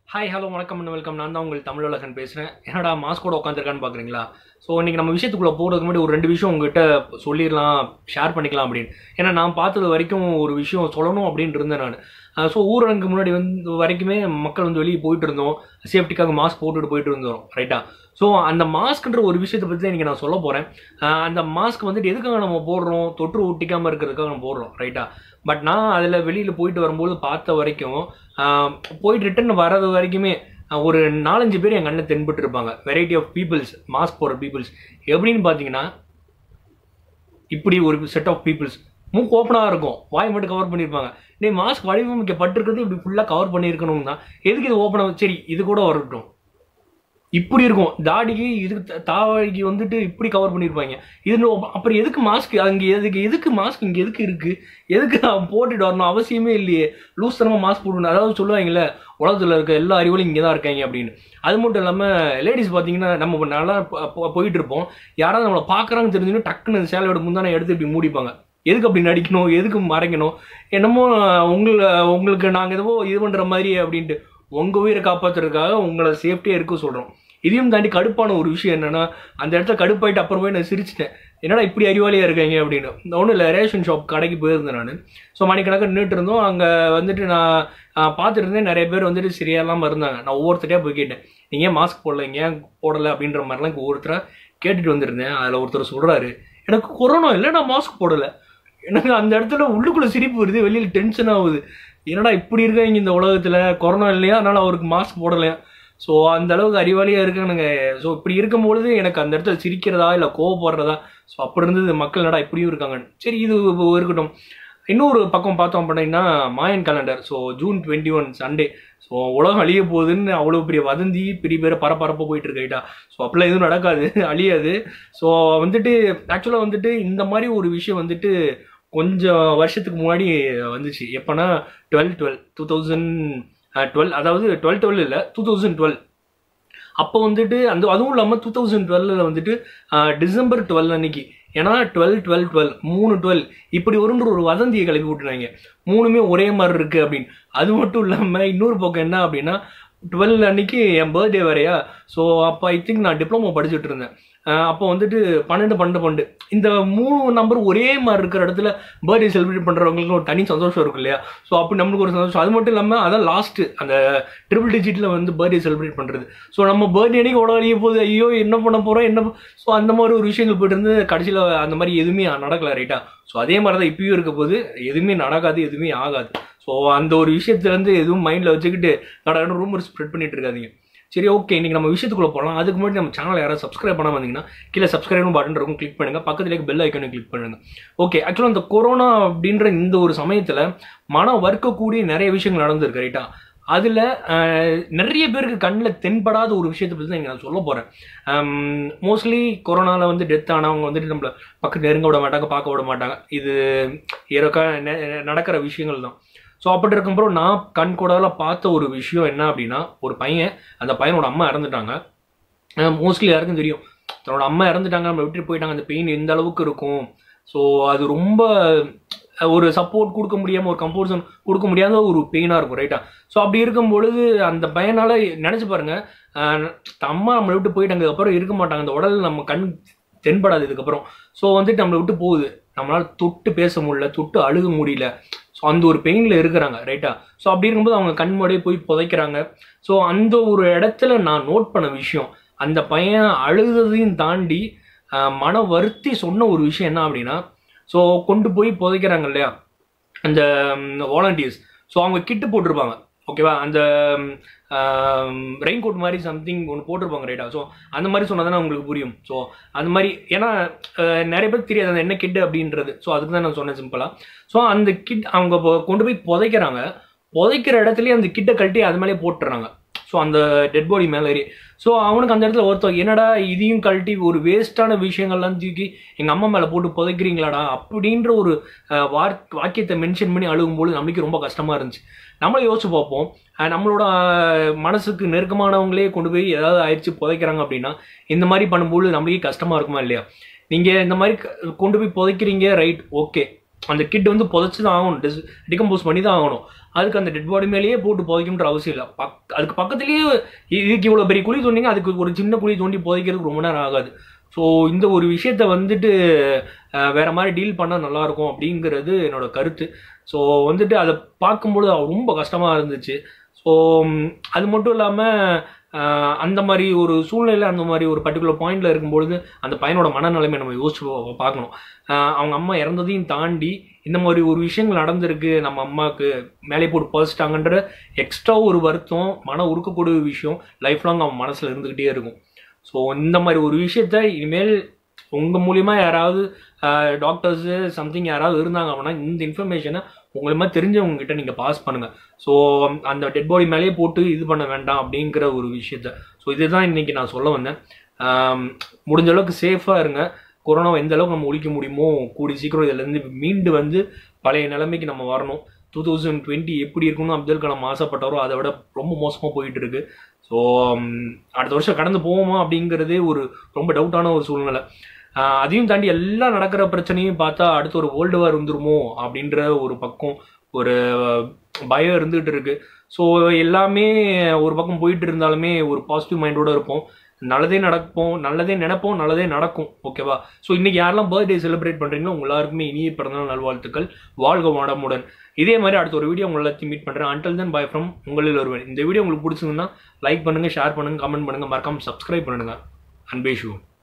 hi hello வணக்கம் and welcome நான் தான் உங்கள் தமிழழகன் பேசுகிறேன் என்னடா மாஸ்கோட உட்காந்துருக்கான்னு பார்க்குறீங்களா ஸோ இன்றைக்கி நம்ம விஷயத்துக்குள்ளே போகிறதுக்கு முன்னாடி ஒரு ரெண்டு விஷயம் உங்ககிட்ட சொல்லிடலாம் ஷேர் பண்ணிக்கலாம் அப்படின்னு ஏன்னா நான் பார்த்தது வரைக்கும் ஒரு விஷயம் சொல்லணும் அப்படின்னு இருந்தேன் நான் ஸோ ஊரடங்கு முன்னாடி வந்து வரைக்குமே மக்கள் வந்து வெளியே போயிட்டு இருந்தோம் சேஃப்டிக்காக மாஸ்க் போட்டுட்டு போயிட்டு இருந்தோம் ரைட்டா ஸோ அந்த மாஸ்க்ன்ற ஒரு விஷயத்தை பற்றி தான் இன்றைக்கி நான் சொல்ல போகிறேன் அந்த மாஸ்க் வந்துட்டு எதுக்காக நம்ம போடுறோம் தொற்று ஒட்டிக்காமல் இருக்கிறதுக்காக நம்ம போடுறோம் ரைட்டா பட் நான் அதில் வெளியில் போயிட்டு வரும்போது பார்த்த வரைக்கும் ஆஹ் போயிட்டு ரிட்டர்ன் வர்றது வரைக்குமே ஆஹ் ஒரு நாலஞ்சு பேர் என் கண்ணில் தென்பட்டு இருப்பாங்க வெரைட்டி ஆஃப் பீப்புள்ஸ் மாஸ்க் போடுற பீப்புள்ஸ் எப்படின்னு பார்த்தீங்கன்னா இப்படி ஒரு செட் ஆஃப் பீப்புள்ஸ் மூக்கு ஓப்பனாக இருக்கும் வாய் மட்டும் கவர் பண்ணியிருப்பாங்க நீ மாஸ்க் வடிவமைக்கப்பட்டிருக்கிறது இப்படி ஃபுல்லாக கவர் பண்ணியிருக்கணும் தான் எதுக்கு இது ஓப்பனாக சரி இது கூட வரட்டும் இப்படி இருக்கும் தாடிக்கு இதுக்கு த- தாவடிக்கு வந்துட்டு இப்படி கவர் பண்ணியிருப்பாங்க இது நோ- அப்புறம் எதுக்கு மாஸ்க் அங்கே எதுக்கு எதுக்கு மாஸ்க் இங்கே எதுக்கு இருக்கு எதுக்கு அவன் போட்டுட்டு வரணும் அவசியமே இல்லையே லூஸ் தரமாக மாஸ்க் போடணும் அதாவது சொல்லுவாங்கல்ல உலகத்தில் இருக்க எல்லா அறிவுகளும் இங்கே தான் இருக்காங்க அப்படின்னு அது மட்டும் இல்லாமல் லேடிஸ் பார்த்தீங்கன்னா நம்ம நல்லா போ- போ- போயிட்டு இருப்போம் யாராவது நம்மளை பார்க்குறாங்கன்னு தெரிஞ்சுன்னு டக்குன்னு அந்த சேலையோட முந்தானை எடுத்து இப்படி மூடிப்பாங்க எதுக்கு அப்படி நடிக்கணும் எதுக்கு மறைக்கணும் என்னமோ உங்களை உங்களுக்கு நாங்கள் எதுவோ இது பண்ணுற மாதிரி அப்படின்ட்டு உங்கள் உயிரை காப்பாற்றுறதுக்காக உங்களை சேஃப்டியாக இருக்க சொல்கிறோம் இதையும் தாண்டி கடுப்பான ஒரு விஷயம் என்னன்னா அந்த இடத்துல கடுப்பாயிட்டு அப்புறம் போய் நான் சிரிச்சிட்டேன் என்னடா இப்படி அறிவாளியாக இருக்காங்க அப்படின்னு ஒன்றும் இல்லை ரேஷன் ஷாப் கடைக்கு போயிருந்தேன் நான் ஸோ மணிக்கணக்காக நின்றுட்டு இருந்தோம் அங்கே வந்துட்டு நான் ஆஹ், பார்த்துட்டு இருந்தேன் நிறைய பேர் வந்துட்டு சரியாலாமல் இருந்தாங்க நான் ஒவ்வொருத்தரையாக போய் கேட்டேன் நீங்கள் ஏன் மாஸ்க் போடல இங்க ஏன் போடலை அப்படின்ற மாதிரிலாம் இங்கே ஒவ்வொருத்தராக கேட்டுட்டு வந்திருந்தேன் அதில் ஒருத்தர் சொல்கிறாரு எனக்கு கொரோனா இல்லை நான் மாஸ்க் போடலை எனக்கு அந்த இடத்துல உள்ளுக்குள்ள சிரிப்பு வருது வெளியில் டென்ஷன் ஆகுது என்னடா இப்படி இருக்காங்க இந்த உலகத்தில் கொரோனா இல்லையா அதனால் அவருக்கு மாஸ்க் போடலையா ஸோ அந்த அளவுக்கு அறிவாளியாக இருக்கானுங்க ஸோ இப்படி இருக்கும்பொழுது எனக்கு அந்த இடத்துல சிரிக்கிறதா இல்லை கோவப்படுறதா ஸோ அப்படி இருந்தது மக்கள் நடா இப்படியும் இருக்காங்க சரி இது இருக்கட்டும் இன்னொரு பக்கம் பார்த்தோம் அப்படின்னா Mayan calendar so June twenty one Sunday so உலகம் அழிய போகுதுன்னு அவ்வளோ பெரிய வதந்தி பெரிய பேர் பரபரப்பாக போயிட்டு இருக்கைட்டா ஸோ அப்படிலாம் எதுவும் நடக்காது அழியாது ஸோ வந்துட்டு ஆக்சுவலாக வந்துட்டு இந்த மாதிரி ஒரு விஷயம் வந்துட்டு கொஞ்சம் வருஷத்துக்கு முன்னாடி வந்துச்சு எப்போனா twelve twelve two thousand twelve அதாவது டுவெல் டுவெல் இல்லை டூ தௌசண்ட் டுவெல் அப்போ வந்துட்டு அந்த அதுவும் இல்லாமல் டூ தௌசண்ட் டுவெல்ல வந்துட்டு ஆஹ், டிசம்பர் டுவெல் அன்னைக்கு ஏன்னா டுவெல் டுவெல் டுவெல் மூணு டுவெல் இப்படி ஒருன்ற ஒரு வதந்தியை கிளப்பி விட்டுறாங்க மூணுமே ஒரே மாதிரி இருக்கு அப்படின்னு அது மட்டும் இல்லாமல் இன்னொரு பக்கம் என்ன அப்படின்னா டுவெல் அன்னைக்கு என் பர்த்டே வேறையா ஸோ அப்போ ஐ திங்க் நான் டிப்ளமோ படிச்சுட்டு இருந்தேன் ஆஹ் அப்போ வந்துட்டு பன்னெண்டு பன்னெண்டு பன்னெண்டு இந்த மூணு நம்பர் ஒரே மாதிரி இருக்கிற இடத்துல பர்த்டே செலிப்ரேட் பண்ணுறவங்களுக்கு ஒரு தனி சந்தோஷம் இருக்கும் இல்லையா ஸோ அப்படி நம்மளுக்கு ஒரு சந்தோஷம் அது மட்டும் இல்லாமல் அதான் லாஸ்ட்டு அந்த ட்ரிபிள் டிஜிட்டில் வந்து பர்த்டே செலிப்ரேட் பண்ணுறது ஸோ நம்ம பர்த்டே அன்னைக்கு உடனே அழிய போகுது ஐயோ என்ன பண்ண போகிறோம் என்ன ஸோ அந்த மாதிரி ஒரு விஷயங்கள் போயிட்டு இருந்து கடைசியில் அந்த மாதிரி எதுவுமே நடக்கல ரைட்டா ஸோ அதே மாதிரி தான் இப்பயும் இருக்க போது எதுவுமே நடக்காது எதுவுமே ஆகாது ஸோ அந்த ஒரு விஷயத்துலேருந்து எதுவும் மைண்டில் வச்சுக்கிட்டு கடற்கட ரூமர் ஸ்ப்ரெட் பண்ணிட்டு இருக்காதீங்க சரி ஓகே இன்னைக்கு நம்ம விஷயத்துக்குள்ள போகலாம் அதுக்கு முன்னாடி நம்ம சேனலை யாராவது சப்ஸ்கிரைப் பண்ண வந்தீங்கன்னா கீழே சப்ஸ்கிரைப் பட்டன் இருக்கும் கிளிக் பண்ணுங்க பக்கத்துலேயே பெல் ஐக்கனை கிளிக் பண்ணுங்க ஓகே ஆக்சுவலாக இந்த கொரோனா அப்படின்ற இந்த ஒரு சமயத்தில் மனம் வறுக்கக்கூடிய நிறைய விஷயங்கள் நடந்திருக்கு ரைட்டா அதில் நிறைய பேருக்கு கண்ணில் தென்படாத ஒரு விஷயத்தை பற்றி தான் இங்க நான் சொல்ல போகிறேன் மோஸ்ட்லி கொரோனாவில் வந்து டெத் ஆனவங்க வந்துட்டு நம்மள பக்கத்து நெருங்க விட மாட்டாங்க பார்க்க விட மாட்டாங்க இது இறக்க நெ- நடக்கிற விஷயங்கள் தான் ஸோ அப்படி இருக்கும்போது நான் கண் கூடால பார்த்த ஒரு விஷயம் என்ன அப்படின்னா ஒரு பையன் அந்த பையனோட அம்மா இறந்துட்டாங்க மோஸ்ட்லி யாருக்கும் தெரியும் தன்னோட அம்மா இறந்துட்டாங்க நம்ம விட்டுட்டு போயிட்டாங்க அந்த பெயின் எந்த அளவுக்கு இருக்கும் ஸோ அது ரொம்ப அஹ், ஒரு சப்போர்ட் கொடுக்க முடியாமல் ஒரு கம்போசன் கொடுக்க முடியாத ஒரு பெயினாக இருக்கும் ரைட்டா ஸோ அப்படி இருக்கும் பொழுது அந்த பையனால் நினச்சி பாருங்க அஹ், தன் அம்மா நம்மளை விட்டு போயிட்டாங்க அப்புறம் இருக்க மாட்டாங்க அந்த உடல் நம்ம கண் தென்படாது இதுக்கப்புறம் ஸோ வந்துட்டு நம்மளை விட்டு போகுது நம்மளால தொட்டு பேச முடியல தொட்டு அழுக முடியல ஸோ அந்த ஒரு பெயினில் இருக்கிறாங்க ரைட்டா ஸோ அப்படி இருக்கும்போது அவங்க கண் முன்னாடியே போய் புதைக்கிறாங்க ஸோ அந்த ஒரு இடத்துல நான் நோட் பண்ண விஷயம் அந்த பையன் அழுததையும் தாண்டி ஆஹ், மன வருத்தி சொன்ன ஒரு விஷயம் என்ன அப்படின்னா ஸோ கொண்டு போய் புதைக்கிறாங்க இல்லையா அந்த வாலண்டியர்ஸ் ஸோ அவங்க கிட்டு போட்டிருப்பாங்க ஓகேவா அந்த ரெயின் கோட் மாதிரி சம்திங் ஒன்று போட்டிருப்பாங்க ரைட்டா ஸோ அந்த மாதிரி சொன்னால் தானே உங்களுக்கு புரியும் ஸோ அந்த மாதிரி ஏன்னா அஹ், நிறைய பேருக்கு தெரியாது அந்த என்ன கிட்டு அப்படின்றது ஸோ அதுக்கு தான் நான் சொன்னேன் சிம்பிளாக ஸோ அந்த கிட் அவங்க இப்போ கொண்டு போய் புதைக்கிறாங்க புதைக்கிற இடத்துலயே அந்த கிட்ட கழட்டி அது மேலே போட்டுறாங்க ஸோ அந்த டெட் பாடி மேலே ஏறி ஸோ அவனுக்கு அந்த இடத்துல ஒருத்தர் என்னடா இதையும் கழட்டி ஒரு வேஸ்ட்டான விஷயங்கள்லாம் தூக்கி எங்கள் அம்மா மேலே போட்டு புதைக்கிறீங்களாடா அப்படின்ற ஒரு அஹ், வார் வாக்கியத்தை மென்ஷன் பண்ணி அழுகும்போது நம்மளுக்கு ரொம்ப கஷ்டமாக இருந்துச்சு நம்மளே யோசிச்சு பார்ப்போம் அஹ், நம்மளோட அஹ், மனசுக்கு நெருக்கமானவங்களே கொண்டு போய் ஏதாவது ஆயிடுச்சு புதைக்கிறாங்க அப்படின்னா இந்த மாதிரி பண்ணும்போது நம்மளுக்கே கஷ்டமாக இருக்குமா இல்லையா நீங்கள் இந்த மாதிரி க- கொண்டு போய் புதைக்கிறீங்க ரைட் ஓகே அந்த கிட் வந்து புதைச்சு தான் ஆகணும் டிஸ் டிகம்போஸ் பண்ணி தான் ஆகணும் அதுக்கு அந்த டெட் பாடி மேலேயே போட்டு புதைக்கணுன்ற அவசியம் இல்லை பக் அதுக்கு பக்கத்துலேயே இதுக்கு இவ்வளோ பெரிய குழி தோண்டிங்க அதுக்கு ஒரு சின்ன குழி தோண்டி புதைக்கிறதுக்கு ரொம்ப நேரம் ஆகாது ஸோ இந்த ஒரு விஷயத்த வந்துட்டு அஹ், வேற மாதிரி டீல் பண்ணால் நல்லாயிருக்கும் அப்படிங்கிறது என்னோட கருத்து ஸோ வந்துட்டு அதை பார்க்கும்பொழுது ரொம்ப கஷ்டமாக இருந்துச்சு ஸோ அது மட்டும் இல்லாமல் அந்த மாதிரி ஒரு சூழ்நிலை அந்த மாதிரி ஒரு பர்டிகுலர் பாயிண்ட்ல இருக்கும்பொழுது அந்த பையனோட மனநிலைமை நம்ம யோசிச்சு பா- பார்க்கணும் ஆஹ் அவங்க அம்மா இறந்ததையும் தாண்டி இந்த மாதிரி ஒரு விஷயங்கள் நடந்திருக்கு நம்ம அம்மாவுக்கு மேலே போட்டு பறிச்சிட்டாங்கன்ற எக்ஸ்ட்ரா ஒரு வருத்தம் மன உருக்கக்கூடிய விஷயம் லைஃப் லாங் அவன் மனசில் இருந்துக்கிட்டே இருக்கும் ஸோ இந்த மாதிரி ஒரு விஷயத்த இனிமேல் உங்கள் மூலியமா யாராவது டாக்டர்ஸு சம்திங் யாராவது இருந்தாங்க அப்படின்னா இந்த இன்ஃபர்மேஷனை உங்களுமா தெரிஞ்சவங்க கிட்ட நீங்கள் பாஸ் பண்ணுங்கள் ஸோ அந்த டெட் பாடி மேலேயே போட்டு இது பண்ண வேண்டாம் அப்படிங்கிற ஒரு விஷயத்த ஸோ இதுதான் இன்னைக்கு நான் சொல்ல வந்தேன் ஆம், முடிஞ்ச அளவுக்கு சேஃபாக இருங்க கொரோனாவை எந்த அளவுக்கு நம்ம ஒழிக்க முடியுமோ கூடி சீக்கிரம் இதுலேருந்து மீண்டு வந்து பழைய நிலைமைக்கு நம்ம வரணும் டூ தௌசண்ட் டுவெண்ட்டி எப்படி இருக்கணும்னு அப்துல் கலாம் ஆசைப்பட்டாரோ அதை விட ரொம்ப மோசமாக போயிட்டு இருக்கு ஸோ அடுத்த வருஷம் கடந்து போவோமா அப்படிங்கிறதே ஒரு ரொம்ப டவுட்டான ஒரு சூழ்நிலை ஆஹ் அதையும் தாண்டி எல்லாம் நடக்கிற பிரச்சனையும் பார்த்தா அடுத்து ஒரு வேர்ல்டு வார் வந்துருமோ அப்படின்ற ஒரு பக்கம் ஒரு பயம் இருந்துகிட்டு இருக்கு ஸோ எல்லாமே ஒரு பக்கம் போயிட்டு இருந்தாலுமே ஒரு பாசிட்டிவ் மைண்டோட இருப்போம் நல்லதே நடப்போம் நல்லதே நினைப்போம் நல்லதே நடக்கும் ஓகேவா ஸோ இன்னைக்கு யாரெல்லாம் பர்த்டே செலிப்ரேட் பண்றீங்களோ உங்க எல்லாருக்குமே இனிய பிறந்தநாள் நல்வாழ்த்துக்கள் வாழ்க வளமுடன் இதே மாதிரி அடுத்த ஒரு வீடியோ உங்களை எல்லாத்தையும் மீட் பண்றேன் அன்டில் தென் பை ஃப்ரம் உங்களில் ஒருவன் இந்த வீடியோ உங்களுக்கு பிடிச்சிருந்தா லைக் பண்ணுங்க ஷேர் பண்ணுங்க கமெண்ட் பண்ணுங்க மறக்காம சப்ஸ்கிரைப் பண்ணுங்க அன்பே ஷூ